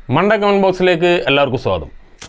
മണ്ട കമൻറ്റ് ബോക്സിലേക്ക് എല്ലാവർക്കും സ്വാഗതം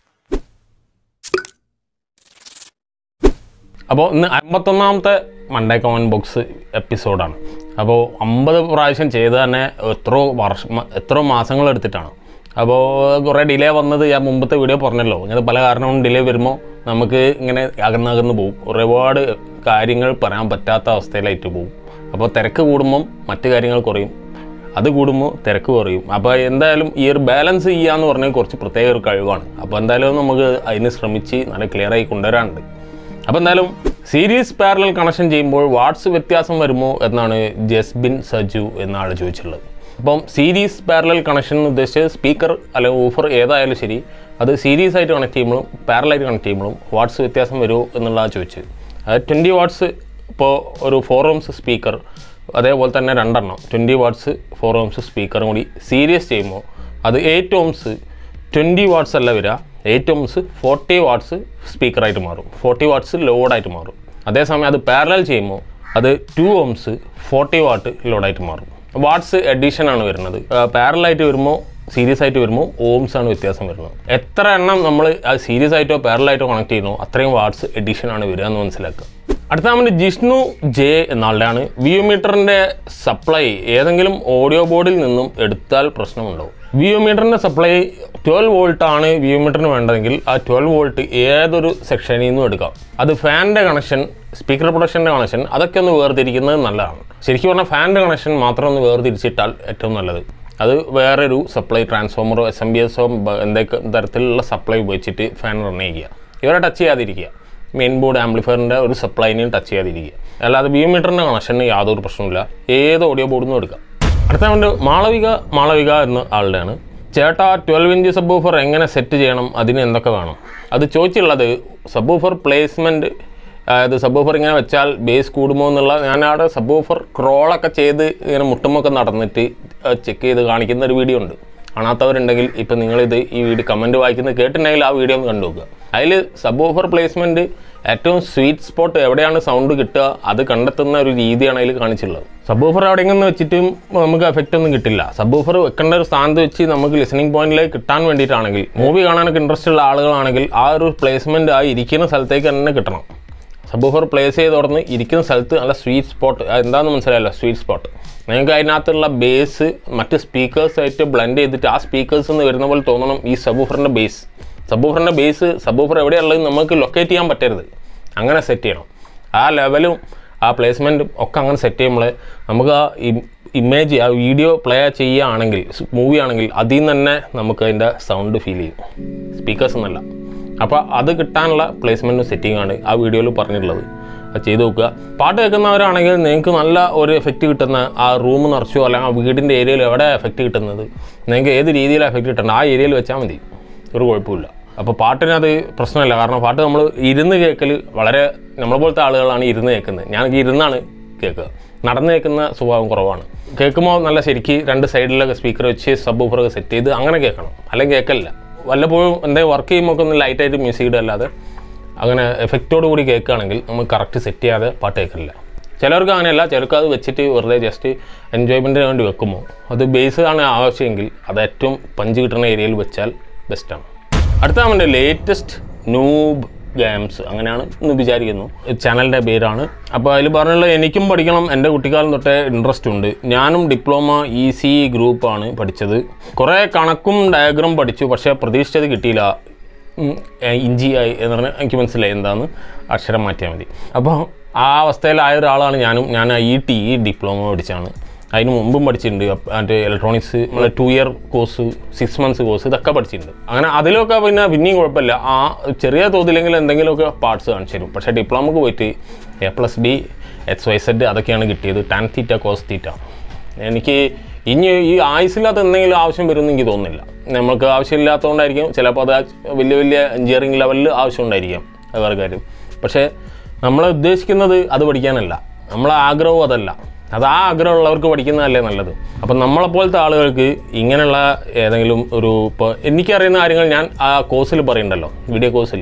അപ്പോൾ ഇന്ന് അമ്പത്തൊന്നാമത്തെ മണ്ടേ കമൻറ്റ് ബോക്സ് എപ്പിസോഡാണ് അപ്പോൾ അമ്പത് പ്രാവശ്യം ചെയ്ത് തന്നെ എത്രയോ വർഷം എത്രയോ മാസങ്ങൾ എടുത്തിട്ടാണ് അപ്പോൾ കുറേ ഡിലേ വന്നത് ഞാൻ മുമ്പത്തെ വീഡിയോ പറഞ്ഞല്ലോ ഇങ്ങനെ പല കാരണം കൊണ്ട് ഡിലേ വരുമ്പോൾ നമുക്ക് ഇങ്ങനെ അകന്നകന്ന് പോകും ഒരുപാട് കാര്യങ്ങൾ പറയാൻ പറ്റാത്ത അവസ്ഥയിലായിട്ട് പോകും അപ്പോൾ തിരക്ക് കൂടുമ്പം മറ്റു കാര്യങ്ങൾ കുറയും അത് കൂടുമ്പോൾ തിരക്ക് കുറയും അപ്പോൾ എന്തായാലും ഈ ഒരു ബാലൻസ് ചെയ്യാന്ന് പറഞ്ഞാൽ കുറച്ച് പ്രത്യേക ഒരു കഴിവാണ് അപ്പോൾ എന്തായാലും നമുക്ക് അതിന് ശ്രമിച്ച് നല്ല ക്ലിയർ ആയി കൊണ്ടുവരാനുണ്ട് അപ്പോൾ എന്തായാലും സീരീസ് പാരലൽ കണക്ഷൻ ചെയ്യുമ്പോൾ വാട്സ് വ്യത്യാസം വരുമോ എന്നാണ് ജസ്ബിൻ സജു എന്ന ആൾ ചോദിച്ചിട്ടുള്ളത് അപ്പം സീരീസ് പാരലൽ കണക്ഷൻ എന്ന് ഉദ്ദേശിച്ചത് സ്പീക്കർ അല്ലെങ്കിൽ ഊഫർ ഏതായാലും ശരി അത് സീരീസ് ആയിട്ട് കണക്ട് ചെയ്യുമ്പോഴും പാരലായിട്ട് കണക്ട് ചെയ്യുമ്പോഴും വാട്സ് വ്യത്യാസം വരുമോ എന്നുള്ളതാണ് ചോദിച്ചത് അത് ട്വൻറ്റി വാട്ട്സ് ഇപ്പോൾ ഒരു ഫോർ ഓംസ് സ്പീക്കർ അതേപോലെ തന്നെ രണ്ടെണ്ണം ട്വൻറ്റി വാട്ട്സ് ഫോർ ഓംസ് സ്പീക്കറും കൂടി സീരിയസ് ചെയ്യുമ്പോൾ അത് എയ്റ്റ് ഓംസ് ട്വൻറ്റി വാട്ട്സ് അല്ല വരിക എയ്റ്റ് ഓംസ് ഫോർട്ടി വാട്ട്സ് സ്പീക്കറായിട്ട് മാറും ഫോർട്ടി വാട്ട്സ് ലോഡായിട്ട് മാറും അതേസമയം അത് പാരലൽ ചെയ്യുമ്പോൾ അത് ടു ഓംസ് ഫോർട്ടി വാട്ട് ലോഡായിട്ട് മാറും വാട്ട്സ് എഡിഷൻ ആണ് വരുന്നത് പാരലായിട്ട് വരുമ്പോൾ സീരിയസ് ആയിട്ട് വരുമ്പോൾ ഓംസ് ആണ് വ്യത്യാസം വരുന്നത് എത്ര എണ്ണം നമ്മൾ അത് സീരിയസ് ആയിട്ടോ പാരലായിട്ടോ കണക്ട് ചെയ്യുന്നോ അത്രയും വാട്ട്സ് എഡിഷൻ ആണ് വരിക എന്ന് മനസ്സിലാക്കുക അടുത്ത നമ്മുടെ ജിഷ്ണു ജെ എന്നാളുടെയാണ് വിയോമീറ്ററിൻ്റെ സപ്ലൈ ഏതെങ്കിലും ഓഡിയോ ബോർഡിൽ നിന്നും എടുത്താൽ പ്രശ്നമുണ്ടാവും വിയോമീറ്ററിൻ്റെ സപ്ലൈ ട്വൽവ് വോൾട്ട് ആണ് വിയോമീറ്ററിന് വേണ്ടതെങ്കിൽ ആ ട്വൽവ് വോൾട്ട് ഏതൊരു സെക്ഷനിൽ നിന്നും എടുക്കാം അത് ഫാനിൻ്റെ കണക്ഷൻ സ്പീക്കർ പ്രൊഡക്ഷൻ്റെ കണക്ഷൻ അതൊക്കെ ഒന്ന് വേർതിരിക്കുന്നത് നല്ലതാണ് ശരിക്കും പറഞ്ഞാൽ ഫാനിൻ്റെ കണക്ഷൻ മാത്രം ഒന്ന് വേർതിരിച്ചിട്ടാൽ ഏറ്റവും നല്ലത് അത് വേറൊരു സപ്ലൈ ട്രാൻസ്ഫോമറോ എസ് എം ബി എസോ എന്തൊക്കെ തരത്തിലുള്ള സപ്ലൈ ഉപയോഗിച്ചിട്ട് ഫാൻ റൺ ചെയ്യുക ഇവരെ ടച്ച് ചെയ്യാതിരിക്കുക മെയിൻ ബോർഡ് ആംപ്ലിഫയറിൻ്റെ ഒരു സപ്ലൈനെയും ടച്ച് ചെയ്യാതിരിക്കുക അല്ലാതെ ബിയോമീറ്ററിൻ്റെ കണക്ഷന് യാതൊരു പ്രശ്നമില്ല ഏത് ഓഡിയോ ബോർഡിൽ നിന്നും എടുക്കാം അടുത്ത കൊണ്ട് മാളവിക മാളവിക എന്ന ആളുടെയാണ് ചേട്ടാ ട്വൽവ് ഇഞ്ച് സബ് ഓഫർ എങ്ങനെ സെറ്റ് ചെയ്യണം അതിന് എന്തൊക്കെ വേണം അത് ചോദിച്ചുള്ളത് സബ് ഓഫർ പ്ലേസ്മെൻറ്റ് അതായത് സബ് ഓഫർ ഇങ്ങനെ വെച്ചാൽ ബേസ് കൂടുമോ എന്നുള്ള ഞാൻ അവിടെ സബ് ഓഫർ ക്രോളൊക്കെ ചെയ്ത് ഇങ്ങനെ മുട്ടുമൊക്കെ നടന്നിട്ട് ചെക്ക് ചെയ്ത് കാണിക്കുന്ന ഒരു വീഡിയോ ഉണ്ട് കാണാത്തവരുണ്ടെങ്കിൽ ഇപ്പം നിങ്ങളിത് ഈ വീഡിയോ കമൻറ്റ് വായിക്കുന്നത് കേട്ടിട്ടുണ്ടെങ്കിൽ ആ വീഡിയോ ഒന്ന് കണ്ടു നോക്കുക അതിൽ സബ് ഓഫർ പ്ലേസ്മെൻറ്റ് ഏറ്റവും സ്വീറ്റ് സ്പോട്ട് എവിടെയാണ് സൗണ്ട് കിട്ടുക അത് കണ്ടെത്തുന്ന ഒരു രീതിയാണ് അതിൽ കാണിച്ചിട്ടുള്ളത് സബ് ഓഫർ എവിടെയെങ്കിലും വെച്ചിട്ടും നമുക്ക് എഫക്റ്റ് ഒന്നും കിട്ടില്ല സബ് ഓഫർ വെക്കേണ്ട ഒരു സ്ഥാനത്ത് വെച്ച് നമുക്ക് ലിസണിംഗ് പോയിന്റിലേക്ക് കിട്ടാൻ വേണ്ടിയിട്ടാണെങ്കിൽ മൂവി കാണാനൊക്കെ ഇൻട്രസ്റ്റ് ഉള്ള ആളുകളാണെങ്കിൽ ആ ഒരു പ്ലേസ്മെൻറ്റ് ആ ഇരിക്കുന്ന സ്ഥലത്തേക്ക് തന്നെ കിട്ടണം സബ് ഓഫർ പ്ലേസ് ചെയ്ത് തുറന്ന് ഇരിക്കുന്ന സ്ഥലത്ത് നല്ല സ്വീറ്റ് സ്പോട്ട് എന്താണെന്ന് മനസ്സിലായല്ലോ സ്വീറ്റ് സ്പോട്ട് നിങ്ങൾക്ക് അതിനകത്തുള്ള ബേസ് മറ്റ് സ്പീക്കേഴ്സ് ആയിട്ട് ബ്ലെൻഡ് ചെയ്തിട്ട് ആ സ്പീക്കേഴ്സ് നിന്ന് വരുന്ന പോലെ തോന്നണം ഈ സബ് ഓഫറിൻ്റെ ബേസ് സബ് ഓഫറിൻ്റെ ബേസ് സബ് ഓഫർ എവിടെയുള്ളത് നമുക്ക് ലൊക്കേറ്റ് ചെയ്യാൻ പറ്റരുത് അങ്ങനെ സെറ്റ് ചെയ്യണം ആ ലെവലും ആ പ്ലേസ്മെൻറ്റും ഒക്കെ അങ്ങനെ സെറ്റ് ചെയ്യുമ്പോൾ നമുക്ക് ആ ഇമേജ് ആ വീഡിയോ പ്ലേ ചെയ്യുകയാണെങ്കിൽ മൂവി ആണെങ്കിൽ അതിൽ നിന്ന് തന്നെ നമുക്ക് അതിൻ്റെ സൗണ്ട് ഫീൽ ചെയ്യും സ്പീക്കേഴ്സ് എന്നല്ല അപ്പോൾ അത് കിട്ടാനുള്ള പ്ലേസ്മെൻറ്റും സെറ്റിംഗ് ആണ് ആ വീഡിയോയിൽ പറഞ്ഞിട്ടുള്ളത് അത് ചെയ്ത് നോക്കുക പാട്ട് കേൾക്കുന്നവരാണെങ്കിൽ നിങ്ങൾക്ക് നല്ല ഒരു എഫക്റ്റ് കിട്ടുന്ന ആ റൂം നിറച്ചോ അല്ലെങ്കിൽ ആ വീടിൻ്റെ ഏരിയയിൽ എവിടെ എഫക്റ്റ് കിട്ടുന്നത് നിങ്ങൾക്ക് ഏത് രീതിയിലാണ് എഫക്റ്റ് കിട്ടുന്നത് ആ ഏരിയയിൽ വെച്ചാൽ മതി ഒരു കുഴപ്പമില്ല അപ്പോൾ പാട്ടിനത് പ്രശ്നമില്ല കാരണം പാട്ട് നമ്മൾ ഇരുന്ന് കേൾക്കൽ വളരെ നമ്മളെ പോലത്തെ ആളുകളാണ് ഇരുന്ന് കേൾക്കുന്നത് ഞാനൊക്കെ ഇരുന്നാണ് കേൾക്കുക നടന്ന് കേൾക്കുന്ന സ്വഭാവം കുറവാണ് കേൾക്കുമ്പോൾ നല്ല ശരിക്ക് രണ്ട് സൈഡിലൊക്കെ സ്പീക്കർ വെച്ച് സബ് ഓഫറൊക്കെ സെറ്റ് ചെയ്ത് അങ്ങനെ കേൾക്കണം അല്ലെങ്കിൽ കേൾക്കലില്ല വല്ലപ്പോഴും എന്തെങ്കിലും വർക്ക് ചെയ്യുമ്പോൾ ഒക്കെ ഒന്ന് ലൈറ്റായിട്ട് മ്യൂസിക് ഇടല്ലാതെ അങ്ങനെ എഫക്റ്റോട് കൂടി കേൾക്കുകയാണെങ്കിൽ നമ്മൾ കറക്റ്റ് സെറ്റ് ചെയ്യാതെ പാട്ട് കേൾക്കില്ല ചിലർക്ക് അങ്ങനെയല്ല ചിലർക്ക് അത് വെച്ചിട്ട് വെറുതെ ജസ്റ്റ് എൻജോയ്മെൻറ്റിന് വേണ്ടി വെക്കുമ്പോൾ അത് ബേസ് ആണ് ആവശ്യമെങ്കിൽ അത് ഏറ്റവും പഞ്ച് കിട്ടുന്ന ഏരിയയിൽ വെച്ചാൽ ബെസ്റ്റാണ് അടുത്ത നമ്മുടെ ലേറ്റസ്റ്റ് നൂബ് ഗെയിംസ് അങ്ങനെയാണ് എന്ന് വിചാരിക്കുന്നു ചാനലിൻ്റെ പേരാണ് അപ്പോൾ അതിൽ പറഞ്ഞുള്ള എനിക്കും പഠിക്കണം എൻ്റെ കുട്ടിക്കാലം തൊട്ടേ ഇൻട്രസ്റ്റ് ഉണ്ട് ഞാനും ഡിപ്ലോമ ഇ സി ഗ്രൂപ്പാണ് പഠിച്ചത് കുറേ കണക്കും ഡയഗ്രം പഠിച്ചു പക്ഷേ പ്രതീക്ഷിച്ചത് കിട്ടിയില്ല ഉം, ഏ, ഇഞ്ചി ആയി എന്ന് പറഞ്ഞാൽ എനിക്ക് മനസ്സിലായി എന്താന്ന് അക്ഷരം മാറ്റിയാൽ മതി അപ്പോൾ ആ അവസ്ഥയിലായ ഒരാളാണ് ഞാനും ഞാൻ ഐ ടി ഡിപ്ലോമ പഠിച്ചാണ് അതിന് മുമ്പും പഠിച്ചിട്ടുണ്ട് അപ്പ- മറ്റേ ഇലക്ട്രോണിക്സ് നമ്മളെ two year course six months course ഇതൊക്കെ പഠിച്ചിട്ടുണ്ട് അങ്ങനെ അതിലൊക്കെ പിന്നെ പിന്നെയും കുഴപ്പമില്ല ആ ചെറിയ തോതിലെങ്കിലും എന്തെങ്കിലുമൊക്കെ പാർട്സ് കാണിച്ചു തരും പക്ഷേ ഡിപ്ലോമക്ക് പോയിട്ട് A plus B X Y Z അതൊക്കെയാണ് കിട്ടിയത് ടാൻ തീറ്റ കോസ് തീറ്റ എനിക്ക് ഇനി ഈ ആയുസില്ലാത്ത എന്തെങ്കിലും ആവശ്യം വരുമെന്ന് എനിക്ക് തോന്നുന്നില്ല നമുക്ക് ആവശ്യമില്ലാത്തതുകൊണ്ടായിരിക്കും ചിലപ്പോൾ അത് വലിയ വലിയ എഞ്ചിനീയറിംഗ് ലെവലിൽ ആവശ്യമുണ്ടായിരിക്കാം അത് വേറെ കാര്യം പക്ഷേ നമ്മൾ ഉദ്ദേശിക്കുന്നത് അത് പഠിക്കാനല്ല നമ്മളെ ആഗ്രഹവും അതല്ല അത് ആ ആഗ്രഹമുള്ളവർക്ക് പഠിക്കുന്നതല്ലേ നല്ലത് അപ്പം നമ്മളെപ്പോലത്തെ ആളുകൾക്ക് ഇങ്ങനെയുള്ള ഏതെങ്കിലും ഒരു ഇപ്പോൾ എനിക്കറിയുന്ന കാര്യങ്ങൾ ഞാൻ ആ കോഴ്സിൽ പറയുന്നുണ്ടല്ലോ വീഡിയോ കോഴ്സിൽ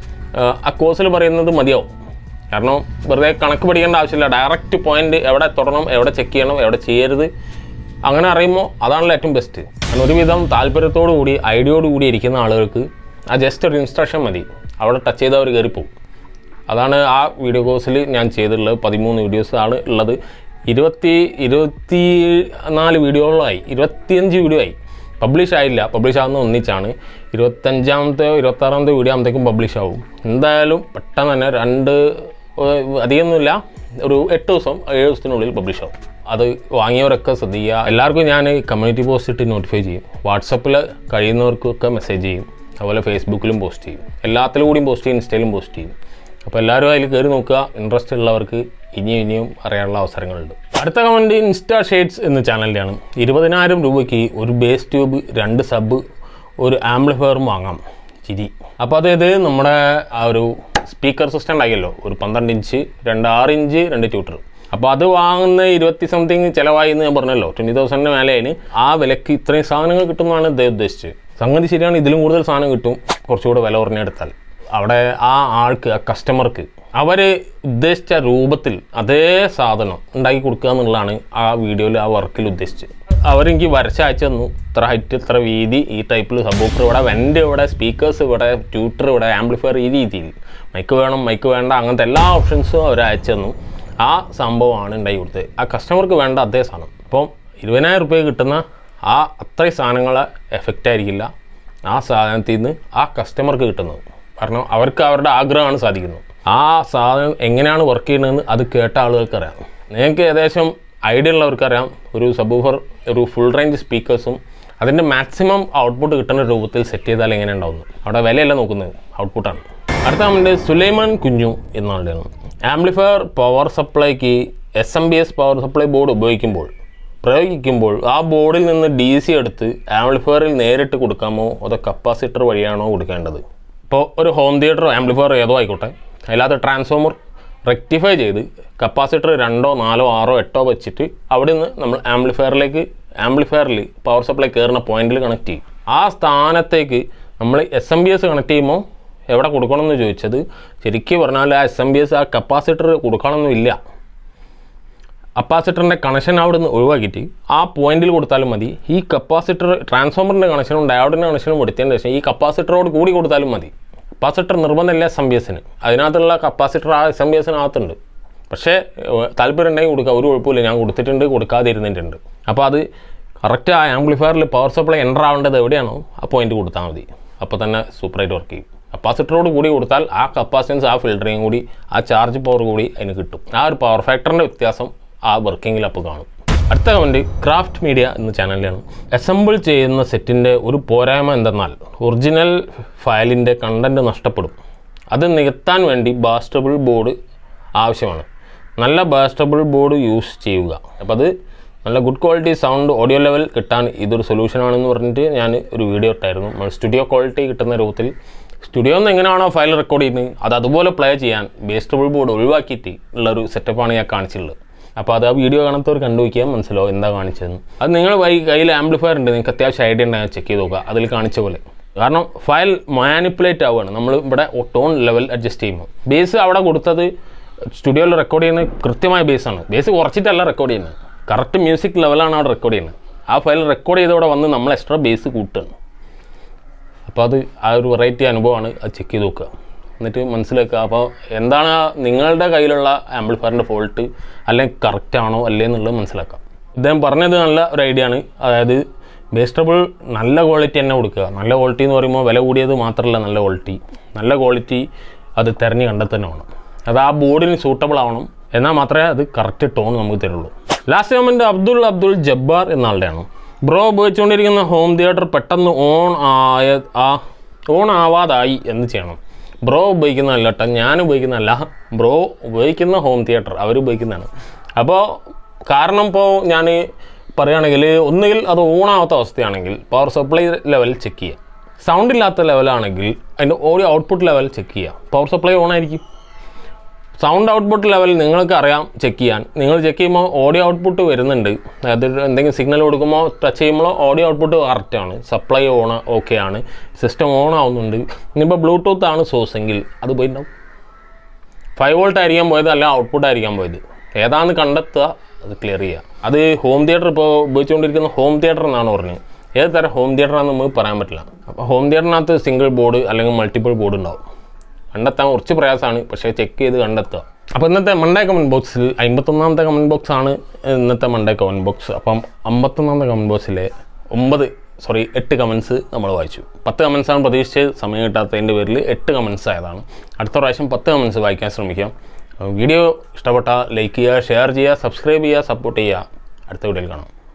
ആ കോഴ്സിൽ പറയുന്നത് മതിയാവും കാരണം വെറുതെ കണക്ക് പഠിക്കേണ്ട ആവശ്യമില്ല ഡയറക്റ്റ് പോയിന്റ് എവിടെ തൊടണം എവിടെ ചെക്ക് ചെയ്യണം എവിടെ ചെയ്യരുത് അങ്ങനെ അറിയുമ്പോൾ അതാണല്ലോ ഏറ്റവും ബെസ്റ്റ് കാരണം ഒരുവിധം താല്പര്യത്തോടു കൂടി ഐഡിയോട് കൂടി ഇരിക്കുന്ന ആളുകൾക്ക് ആ ജസ്റ്റ് ഒരു ഇൻസ്ട്രക്ഷൻ മതി അവിടെ ടച്ച് ചെയ്ത് അവർ കയറിപ്പോവും അതാണ് ആ വീഡിയോ കോഴ്സിൽ ഞാൻ ചെയ്തിട്ടുള്ളത് പതിമൂന്ന് വീഡിയോസ് ആണ് ഉള്ളത് ഇരുപത്തി ഇരുപത്തി നാല് വീഡിയോകളായി ഇരുപത്തിയഞ്ച് വീഡിയോ ആയി പബ്ലിഷ് ആയില്ല പബ്ലിഷ് ആകുന്ന ഒന്നിച്ചാണ് ഇരുപത്തഞ്ചാമത്തെ ഇരുപത്താറാമത്തെ വീഡിയോ ആകുമ്പോഴത്തേക്കും പബ്ലിഷ് ആവും എന്തായാലും പെട്ടെന്ന് തന്നെ രണ്ട് ഏഹ്, അധികമൊന്നുമില്ല ഒരു എട്ട് ദിവസം ഏഴ് ദിവസത്തിനുള്ളിൽ പബ്ലിഷ് ആവും അത് വാങ്ങിയവരൊക്കെ ശ്രദ്ധിക്കുക എല്ലാവർക്കും ഞാൻ കമ്മ്യൂണിറ്റി പോസ്റ്റ് ഇട്ട് നോട്ടിഫൈ ചെയ്യും വാട്സപ്പിൽ കഴിയുന്നവർക്കൊക്കെ മെസ്സേജ് ചെയ്യും അതുപോലെ ഫേസ്ബുക്കിലും പോസ്റ്റ് ചെയ്യും എല്ലാത്തിലും കൂടിയും പോസ്റ്റ് ചെയ്യും ഇൻസ്റ്റയിലും പോസ്റ്റ് ചെയ്യും അപ്പോൾ എല്ലാവരും അതിൽ കയറി നോക്കുക ഇൻട്രസ്റ്റ് ഉള്ളവർക്ക് ഇനിയും ഇനിയും അറിയാനുള്ള അവസരങ്ങളുണ്ട് അടുത്ത കമൻറ്റ് ഇൻസ്റ്റാ ഷെയ്ഡ്സ് എന്ന ചാനലിലാണ് ഇരുപതിനായിരം രൂപയ്ക്ക് ഒരു ബേസ് ട്യൂബ് രണ്ട് സബ് ഒരു ആംപ്ലിഫയറും വാങ്ങാം ചിരി അപ്പോൾ അതായത് നമ്മുടെ ആ ഒരു സ്പീക്കർ സിസ്റ്റം ഉണ്ടാക്കിയല്ലോ ഒരു പന്ത്രണ്ട് ഇഞ്ച് രണ്ട് ആറ് ഇഞ്ച് രണ്ട് ട്യൂട്ടർ അപ്പോൾ അത് വാങ്ങുന്ന ഇരുപത്തി സംതിങ് ചിലവായി എന്ന് ഞാൻ പറഞ്ഞല്ലോ ട്വൻറ്റി തൗസൻഡിന് മേലെ അതിന് ആ വിലക്ക് ഇത്രയും സാധനങ്ങൾ കിട്ടുമെന്നാണ് ഇദ്ദേഹം ഉദ്ദേശിച്ചത് സംഗതി ശരിയാണ് ഇതിലും കൂടുതൽ സാധനം കിട്ടും കുറച്ചുകൂടെ വില കുറഞ്ഞെടുത്താൽ അവിടെ ആ ആൾക്ക് ആ കസ്റ്റമർക്ക് അവർ ഉദ്ദേശിച്ച രൂപത്തിൽ അതേ സാധനം ഉണ്ടാക്കി കൊടുക്കുക എന്നുള്ളതാണ് ആ വീഡിയോയിൽ ആ വർക്കിൽ ഉദ്ദേശിച്ചത് അവരെനിക്ക് വരച്ച് അയച്ചു തന്നു ഇത്ര ഹൈറ്റ് ഇത്ര വീതി ഈ ടൈപ്പിൽ സബൂഫർ ഇവിടെ വെൻ്റ് ഇവിടെ സ്പീക്കേഴ്സ് ഇവിടെ ട്യൂട്ടർ ഇവിടെ ആംപ്ലിഫയർ ഈ രീതിയിൽ മൈക്ക് വേണം മൈക്ക് വേണ്ട അങ്ങനത്തെ എല്ലാ ഓപ്ഷൻസും അവർ അയച്ചു തന്നു ആ സംഭവമാണ് ഉണ്ടാക്കി കൊടുത്തത് ആ കസ്റ്റമർക്ക് വേണ്ട അതേ സാധനം അപ്പം ഇരുപതിനായിരം റുപ്യ കിട്ടുന്ന ആ അത്രയും സാധനങ്ങളെ എഫക്റ്റ് ആയിരിക്കില്ല ആ സാധനത്തിൽ നിന്ന് ആ കസ്റ്റമർക്ക് കിട്ടുന്നത് കാരണം അവർക്ക് അവരുടെ ആഗ്രഹമാണ് സാധിക്കുന്നത് ആ സാധനം എങ്ങനെയാണ് വർക്ക് ചെയ്യുന്നതെന്ന് അത് കേട്ട ആളുകൾക്ക് അറിയാം നിങ്ങൾക്ക് ഏകദേശം ഐഡിയ ഉള്ളവർക്കറിയാം ഒരു സബൂഫർ ഒരു ഫുൾ റേഞ്ച് സ്പീക്കേഴ്സും അതിൻ്റെ മാക്സിമം ഔട്ട്പുട്ട് കിട്ടുന്ന രൂപത്തിൽ സെറ്റ് ചെയ്താൽ എങ്ങനെ ഉണ്ടാവുന്നത് അവിടെ വിലയല്ല നോക്കുന്നത് ഔട്ട്പുട്ടാണ് അടുത്ത നമ്മുടെ സുലൈമാൻ കുഞ്ഞു എന്നാളുടെയാണ് ആംപ്ലിഫയർ പവർ സപ്ലൈക്ക് S M B S power supply board ഉപയോഗിക്കുമ്പോൾ പ്രയോഗിക്കുമ്പോൾ ആ ബോർഡിൽ നിന്ന് ഡി സി എടുത്ത് ആംപ്ലിഫയറിൽ നേരിട്ട് കൊടുക്കാമോ അതോ കപ്പാസിറ്റർ വഴിയാണോ കൊടുക്കേണ്ടത് ഇപ്പോൾ ഒരു ഹോം തിയേറ്ററോ ആംപ്ലിഫയർ ഏതോ ആയിക്കോട്ടെ അതിനകത്ത് ട്രാൻസ്ഫോമർ റെക്ടിഫൈ ചെയ്ത് കപ്പാസിറ്റർ രണ്ടോ നാലോ ആറോ എട്ടോ വെച്ചിട്ട് അവിടെ നിന്ന് നമ്മൾ ആംപ്ലിഫയറിലേക്ക് ആംപ്ലിഫയറിൽ പവർ സപ്ലൈ കയറുന്ന പോയിന്റിൽ കണക്ട് ചെയ്യും ആ സ്ഥാനത്തേക്ക് നമ്മൾ S M B S connect ചെയ്യുമ്പോൾ എവിടെ കൊടുക്കണമെന്ന് ചോദിച്ചത് ശരിക്കും പറഞ്ഞാൽ ആ എസ് എം ബി എസ് ആ കപ്പാസിറ്റർ കൊടുക്കണമെന്നില്ല കപ്പാസിറ്ററിൻ്റെ കണക്ഷൻ അവിടെ നിന്ന് ഒഴിവാക്കിയിട്ട് ആ പോയിന്റിൽ കൊടുത്താലും മതി ഈ കപ്പാസിറ്റർ ട്രാൻസ്ഫോമറിൻ്റെ കണക്ഷനും ഡയോഡിൻ്റെ കണക്ഷനും കൊടുത്തതിന് ശേഷം ഈ കപ്പാസിറ്ററോട് കൂടി കൊടുത്താലും മതി കപ്പാസിറ്റർ നിർബന്ധമില്ല എസ് എം ബി എസിന് അതിനകത്തുള്ള കപ്പാസിറ്റർ ആ എസ് എം ബി എസിനകത്തുണ്ട് പക്ഷേ ഏഹ്, താല്പര്യം ഉണ്ടെങ്കിൽ കൊടുക്കുക ഒരു കുഴപ്പമില്ല ഞാൻ കൊടുത്തിട്ടുണ്ട് കൊടുക്കാതെ ഇരുന്നിട്ടുണ്ട് അപ്പോൾ അത് കറക്റ്റ് ആ ആംപ്ലിഫയറിൽ പവർ സപ്ലൈ എൻ്റർ ആവേണ്ടത് എവിടെയാണോ ആ പോയിന്റ് കൊടുത്താൽ മതി അപ്പോൾ തന്നെ സൂപ്പറായിട്ട് വർക്ക് ചെയ്യും കപ്പാസിറ്ററോട് കൂടി കൊടുത്താൽ ആ കപ്പാസിറ്റൻസ് ആ ഫിൽറ്ററിങ് കൂടി ആ ചാർജ് പവർ കൂടി അതിന് കിട്ടും ആ ഒരു പവർ ഫാക്ടറിൻ്റെ വ്യത്യാസം ആ വർക്കിങ്ങിൽ അപ്പോൾ കാണും അടുത്ത കമൻറ്റ് ക്രാഫ്റ്റ് മീഡിയ എന്ന ചാനലിലാണ് അസംബിൾ ചെയ്യുന്ന സെറ്റിൻ്റെ ഒരു പോരായ്മ എന്തെന്നാൽ ഒറിജിനൽ ഫയലിൻ്റെ കണ്ടൻറ്റ് നഷ്ടപ്പെടും അത് നികത്താൻ വേണ്ടി ബാസ്റ്റബിൾ ബോർഡ് ആവശ്യമാണ് നല്ല ബാസ്റ്റബിൾ ബോർഡ് യൂസ് ചെയ്യുക അപ്പോൾ അത് നല്ല good quality sound audio level കിട്ടാൻ ഇതൊരു സൊല്യൂഷനാണെന്ന് പറഞ്ഞിട്ട് ഞാൻ ഒരു വീഡിയോ ഇട്ടായിരുന്നു നമ്മൾ സ്റ്റുഡിയോ ക്വാളിറ്റി കിട്ടുന്ന രൂപത്തിൽ സ്റ്റുഡിയോ നിന്ന് എങ്ങനെയാണോ ഫയൽ റെക്കോർഡ് ചെയ്യുന്നത് അത് അതുപോലെ പ്ലേ ചെയ്യാൻ ബേസ്റ്റബിൾ ബോർഡ് ഒഴിവാക്കിയിട്ട് ഉള്ളൊരു സെറ്റപ്പാണ് ഞാൻ കാണിച്ചിട്ടുള്ളത് അപ്പോൾ അത് ആ വീഡിയോ കാണാത്തവർ കണ്ടു നോക്കിയാൽ മനസ്സിലാവും എന്താ കാണിച്ചതെന്ന് അത് നിങ്ങൾ വൈ കയ്യിൽ ആംപ്ലിഫയർ ഉണ്ട് നിങ്ങൾക്ക് അത്യാവശ്യം ഐഡിയ ഉണ്ടെങ്കിൽ ചെക്ക് ചെയ്ത് നോക്കുക അതിൽ കാണിച്ച പോലെ കാരണം ഫയൽ മാനിപ്പുലേറ്റ് ആവുകയാണ് നമ്മൾ ഇവിടെ ടോൺ ലെവൽ അഡ്ജസ്റ്റ് ചെയ്യുമ്പോൾ ബേസ് അവിടെ കൊടുത്തത് സ്റ്റുഡിയോയിൽ റെക്കോർഡ് ചെയ്യുന്നത് കൃത്യമായ ബേസാണ് ബേസ് കുറച്ചിട്ടല്ല റെക്കോർഡ് ചെയ്യുന്നത് കറക്റ്റ് മ്യൂസിക് ലെവലാണ് അവിടെ റെക്കോർഡ് ചെയ്യുന്നത് ആ ഫയൽ റെക്കോർഡ് ചെയ്തവിടെ വന്ന് നമ്മൾ എക്സ്ട്രാ ബേസ് കൂട്ടുകയാണ് അപ്പോൾ അത് ആ ഒരു വെറൈറ്റി അനുഭവമാണ് അത് ചെക്ക് ചെയ്ത് നോക്കുക എന്നിട്ട് മനസ്സിലാക്കുക അപ്പോൾ എന്താണ് ആ നിങ്ങളുടെ കയ്യിലുള്ള ആംപ്ലിഫയറിൻ്റെ ഫോൾട്ട് അല്ലെങ്കിൽ കറക്റ്റ് ആണോ അല്ലേ എന്നുള്ളത് മനസ്സിലാക്കാം ഇദ്ദേഹം പറഞ്ഞത് നല്ല ഒരു ഐഡിയ ആണ് അതായത് വേസ്റ്റബിൾ നല്ല ക്വാളിറ്റി തന്നെ കൊടുക്കുക നല്ല ക്വാളിറ്റി എന്ന് പറയുമ്പോൾ വില കൂടിയത് മാത്രമല്ല നല്ല ക്വാളിറ്റി നല്ല ക്വാളിറ്റി അത് തിരഞ്ഞ് കണ്ടെത്തന്നെ വേണം അത് ആ ബോർഡിന് സൂട്ടബിൾ ആവണം എന്നാൽ മാത്രമേ അത് കറക്റ്റ് ടോൺ നമുക്ക് തരുള്ളൂ ലാസ്റ്റ് കമൻറ്റ് അബ്ദുൾ അബ്ദുൾ ജബ്ബാർ എന്ന ആളുടെയാണ് ബ്രോ ഉപയോഗിച്ചുകൊണ്ടിരിക്കുന്ന ഹോം തിയേറ്റർ പെട്ടെന്ന് ഓൺ ആയ ആ ഓൺ ആവാതായി എന്ന് ചെയ്യണം ബ്രോ ഉപയോഗിക്കുന്നതല്ല കേട്ടോ ഞാൻ ഉപയോഗിക്കുന്നതല്ല ബ്രോ ഉപയോഗിക്കുന്ന ഹോം തിയേറ്റർ അവർ ഉപയോഗിക്കുന്നതാണ് അപ്പോൾ കാരണം ഇപ്പോൾ ഞാൻ പറയുകയാണെങ്കിൽ ഒന്നുകിൽ അത് ഓണാവാത്ത അവസ്ഥയാണെങ്കിൽ പവർ സപ്ലൈ ലെവൽ ചെക്ക് ചെയ്യുക സൗണ്ട് ഇല്ലാത്ത ലെവലാണെങ്കിൽ അതിൻ്റെ ഓഡിയോ ഔട്ട്പുട്ട് ലെവൽ ചെക്ക് ചെയ്യുക പവർ സപ്ലൈ ഓൺ ആയിരിക്കും സൗണ്ട് ഔട്ട്പുട്ട് ലെവൽ നിങ്ങൾക്ക് അറിയാം ചെക്ക് ചെയ്യാൻ നിങ്ങൾ ചെക്ക് ചെയ്യുമ്പോൾ ഓഡിയോ ഔട്ട്പുട്ട് വരുന്നുണ്ട് അതായത് എന്തെങ്കിലും സിഗ്നൽ കൊടുക്കുമ്പോൾ ടച്ച് ചെയ്യുമ്പോൾ ഓഡിയോ ഔട്ട്പുട്ട് കറക്റ്റാണ് സപ്ലൈ ഓൺ ഓക്കെ ആണ് സിസ്റ്റം ഓൺ ആവുന്നുണ്ട് ഇനിയിപ്പോൾ ബ്ലൂടൂത്ത് ആണ് സോഴ്സ് എങ്കിൽ അത് പോയിട്ടുണ്ടാവും ഫൈവ് വോൾട്ട് ആയിരിക്കാൻ പോയത് അല്ല ഔട്ട്പുട്ട് ആയിരിക്കാൻ പോയത് ഏതാന്ന് കണ്ടെത്തുക അത് ക്ലിയർ ചെയ്യുക അത് ഹോം തിയേറ്റർ ഇപ്പോൾ ഉപയോഗിച്ചുകൊണ്ടിരിക്കുന്ന ഹോം തിയേറ്റർ എന്നാണ് പറഞ്ഞത് ഏത് തരം ഹോം തിയേറ്ററാണെന്ന് നമുക്ക് പറയാൻ പറ്റില്ല അപ്പോൾ ഹോം തിയേറ്ററിനകത്ത് സിംഗിൾ ബോർഡ് അല്ലെങ്കിൽ മൾട്ടിപ്പിൾ ബോർഡ് ഉണ്ടാവും കണ്ടെത്താൻ കുറച്ച് പ്രയാസമാണ് പക്ഷേ ചെക്ക് ചെയ്ത് കണ്ടെത്തുക അപ്പോൾ ഇന്നത്തെ മൺഡേ കമൻറ്റ് ബോക്സിൽ അമ്പത്തൊന്നാമത്തെ കമൻറ്റ് ബോക്സ് ആണ് ഇന്നത്തെ മൺഡേ കമൻറ്റ് ബോക്സ് അപ്പം അമ്പത്തൊന്നാമത്തെ കമൻറ്റ് ബോക്സിലെ ഒമ്പത് സോറി എട്ട് കമൻസ് നമ്മൾ വായിച്ചു പത്ത് കമൻസാണ് പ്രതീക്ഷിച്ച് സമയം കിട്ടാത്തതിൻ്റെ പേരിൽ എട്ട് കമൻസ് ആയതാണ് അടുത്ത പ്രാവശ്യം പത്ത് കമൻസ് വായിക്കാൻ ശ്രമിക്കാം വീഡിയോ ഇഷ്ടപ്പെട്ടാൽ ലൈക്ക് ചെയ്യുക ഷെയർ ചെയ്യുക സബ്സ്ക്രൈബ് ചെയ്യുക സപ്പോർട്ട് ചെയ്യുക അടുത്ത വീഡിയോയിൽ കാണാം